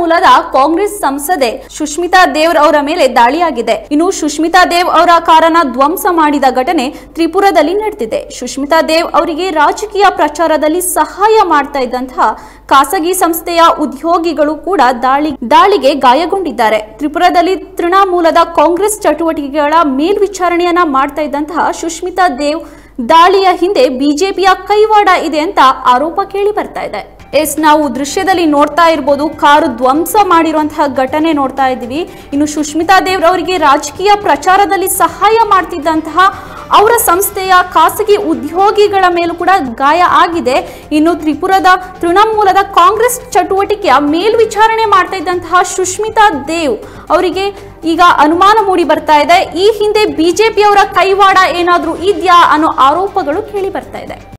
ಮೂಲದ ಕಾಂಗ್ರೆಸ್ ಸಂಸದೆ ಸುಷ್ಮಿತಾ ದೇವ್ ಅವರ ಮೇಲೆ ದಾಳಿಯಾಗಿದೆ ಇನ್ನು ಸುಷ್ಮಿತಾ ದೇವ್ ಅವರ ಕಾರನ್ನ ಧ್ವಂಸ ಮಾಡಿದ ಘಟನೆ ತ್ರಿಪುರದಲ್ಲಿ ನಡೆದಿದೆ ಸುಷ್ಮಿತಾ ದೇವ್ ಅವರಿಗೆ ರಾಜಕೀಯ ಪ್ರಚಾರದಲ್ಲಿ ಸಹಾಯ ಮಾಡ್ತಾ ಇದ್ದಂತಹ ಖಾಸಗಿ ಸಂಸ್ಥೆಯ ಉದ್ಯೋಗಿಗಳು ಕೂಡ ದಾಳಿ ದಾಳಿಗೆ ಗಾಯಗೊಂಡಿದ್ದಾರೆ ತ್ರಿಪುರದಲ್ಲಿ ತೃಣಮೂಲದ ಕಾಂಗ್ರೆಸ್ ಚಟುವಟಿಕೆಗಳ ಮೇಲ್ವಿಚಾರಣೆಯನ್ನ ಮಾಡ್ತಾ ಇದ್ದಂತಹ ಸುಷ್ಮಿತಾ ದೇವ್ ದಾಳಿಯ ಹಿಂದೆ ಬಿಜೆಪಿಯ ಕೈವಾಡ ಇದೆ ಅಂತ ಆರೋಪ ಕೇಳಿ ಬರ್ತಾ ಇದೆ ಎಸ್ ನಾವು ದೃಶ್ಯದಲ್ಲಿ ನೋಡ್ತಾ ಇರ್ಬೋದು ಕಾರು ಧ್ವಂಸ ಮಾಡಿರುವಂತಹ ಘಟನೆ ನೋಡ್ತಾ ಇದ್ದೀವಿ ಇನ್ನು ಸುಷ್ಮಿತಾ ದೇವ್ ಅವರಿಗೆ ರಾಜಕೀಯ ಪ್ರಚಾರದಲ್ಲಿ ಸಹಾಯ ಮಾಡ್ತಿದ್ದಂತಹ ಅವರ ಸಂಸ್ಥೆಯ ಖಾಸಗಿ ಉದ್ಯೋಗಿಗಳ ಮೇಲೂ ಕೂಡ ಗಾಯ ಆಗಿದೆ ಇನ್ನು ತ್ರಿಪುರದ ತೃಣಮೂಲದ ಕಾಂಗ್ರೆಸ್ ಚಟುವಟಿಕೆಯ ಮೇಲ್ವಿಚಾರಣೆ ಮಾಡ್ತಾ ಇದ್ದಂತಹ ಸುಷ್ಮಿತಾ ದೇವ್ ಅವರಿಗೆ ಈಗ ಅನುಮಾನ ಮೂಡಿ ಬರ್ತಾ ಇದೆ ಈ ಹಿಂದೆ ಬಿಜೆಪಿಯವರ ಕೈವಾಡ ಏನಾದ್ರೂ ಇದೆಯಾ ಅನ್ನೋ ಆರೋಪಗಳು ಕೇಳಿ ಬರ್ತಾ ಇದೆ